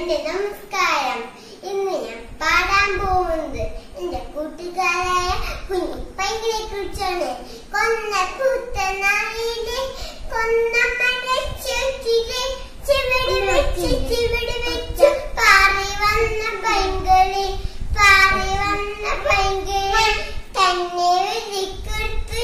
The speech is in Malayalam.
എന്റെ നമസ്കാരം ഇന്ന് ഞാൻ പാടാൻ പോകുന്നത് എന്റെ കൂട്ടുകാരായ കുഞ്ഞിപ്പൈകളെ കുറിച്ചാണ് കൊന്ന പൂത്തനായിലെ കൊന്ന മരച്ചെട്ടിലെ ചിവിടി വെച്ച് ചിവിടി വെച്ച് പാറി വന്ന പൈങ്കളി പാറി വന്ന പൈങ്കളി തന്നെ വിളിക്കൊടുത്ത്